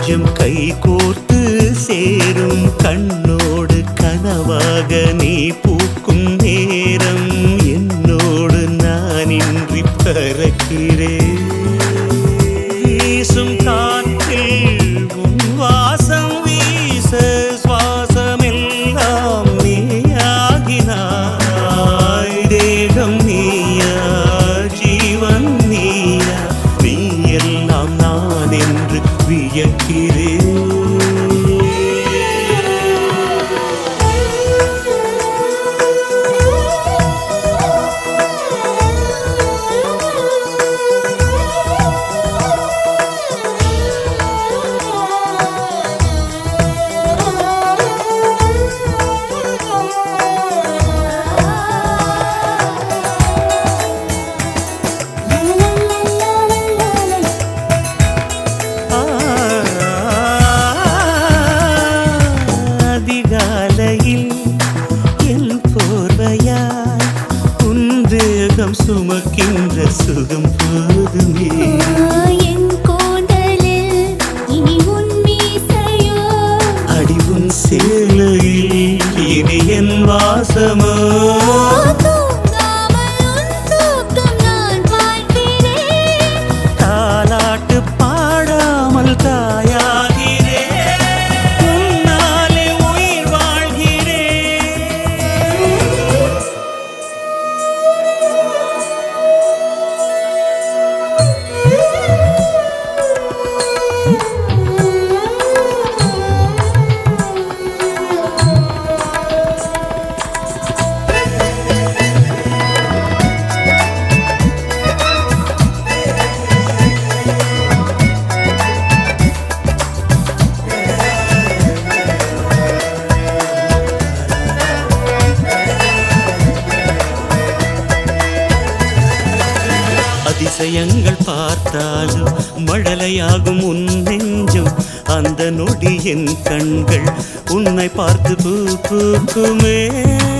நெஞ்சம் கை கோர்த்து சேரும் கண்ணோடு கனவாக நீ பூக்கும் நேரம் என்னோடு நான் இன்றி பறக்கிறேன் வீசும் காற்றில் உன் வாசம் வீச சுவாசமெல்லாம் நீயாகினாய் தேகம் நீயா ஜீவன் நீயா நீ எல்லாம் நான் என்று வியக்கிறேன் அதிகாலையில் என் போர்வையாய் உந்தேகம் சுமக்கின்ற சுகம் போதுமே என் கோதலில் இனி உன் மீசையோ அடிவும் சேலையில் இனி என் வாசமோ தூங்காமல் உன் தூக்கம் நான் பார்க்கிறேன் தாலாட்டு பாடாமல் தாயாகிறேன் உன்னாலே உயிர் வாழ்கிறேன் அதிசயங்கள் பார்த்தாலும் மழலையாகும் உன் நெஞ்சும் அந்த நொடி என் கண்கள் உன்னை பார்த்து பூ பூக்குமே